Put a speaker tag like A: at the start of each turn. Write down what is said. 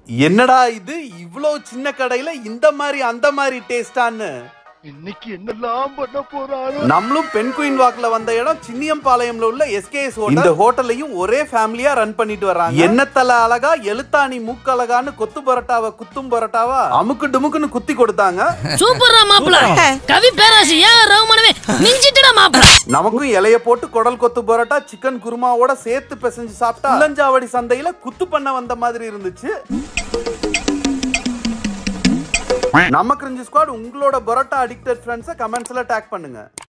A: என்னடா இது இவ்ளோ சின்ன கடையில இந்த மாதிரி அந்த மாதிரி டேஸ்டான்னு
B: இன்னைக்கு என்னெல்லாம் பண்ண போறாரு
A: நம்மளும் பெண் குயின் வாக்ல வந்த இடம் சின்னியம்பாளையம்ல உள்ள எஸ்கேஎஸ் ஹோட்டல் இந்த ஹோட்டலையும் ஒரே ஃபேமிலியா ரன் பண்ணிட்டு வர்றாங்க என்ன தலை அழகா எழுத்தாணி மூக்கழகான்னு கொத்து பரோட்டாவை குத்தும் பரோட்டாவா அமுக்கு டுமுக்குன்னு குத்தி கொடுத்தாங்க
C: சூப்பர்ரா மாப்பிள கவி பேராசி ஏன் ரகுமானவே மிஞ்சிட்டுடா மாப்பிள
A: நமக்கும் இலைய போட்டு குடல் கொத்து பரோட்டா சிக்கன் குருமாவோட சேர்த்து பிசைஞ்சு சாப்பிட்டா இளஞ்சாவடி சந்தையில குத்து பண்ண வந்த மாதிரி இருந்துச்சு நம்ம கிரிஞ்சு ஸ்குவாட் உங்களோட பரோட்டா அடிக்டட் ஃப்ரெண்ட்ஸை கமெண்ட்ஸ்ல டேக் பண்ணுங்க